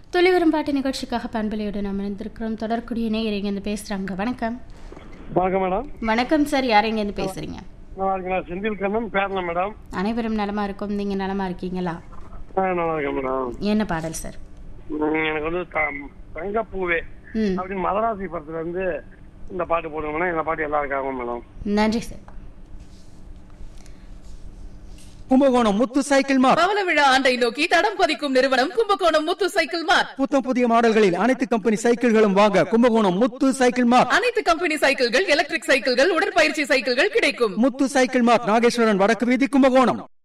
துளிவரும் பாட்டு நிகழ்ச்சிக்காக பண்பலையோடு நாம் இணைந்திருக்கிறோம் தொடர்க்கூடிய நேயர் இங்கேருந்து பேசுகிறாங்க வணக்கம் வணக்கம் மேடம் வணக்கம் சார் யார் இங்கேருந்து பேசுகிறீங்க நல்லா இருக்கீங்களா செந்தில் கண்ணன் பேரலாம் மேடம் அனைவரும் நலமா இருக்கும் நீங்கள் நலமா இருக்கீங்களா ஆ நல்லா இருக்கேன் மேடம் என்ன பாடல் சார் உம், எனக்கு வந்து த- தங்கப்பூவே ம் அப்படின்னு மதராசி படத்துல இருந்து இந்த பாட்டு போடுங்க மேடம் இந்த பாட்டு எல்லாருக்காகவும் மேடம் நன்றி sir Kumbakonam Muthu cycle mart பவள விழா ஆண்டை நோக்கி தடம் பதிக்கும் நிறுவனம் கும்பகோணம் முத்து சைக்கிள் மார்ட் புத்தம் புதிய மாடல்களில் அனைத்து கம்பெனி சைக்கிள்களும் வாங்க கும்பகோணம் முத்து சைக்கிள் மார்ட் அனைத்து கம்பெனி சைக்கிள்கள் எலக்ட்ரிக் சைக்கிள்கள் உடற்பயிற்சி சைக்கிள்கள் கிடைக்கும் முத்து சைக்கிள் மார்ட் நாகேஸ்வரன் வடக்கு வீதி கும்பகோணம்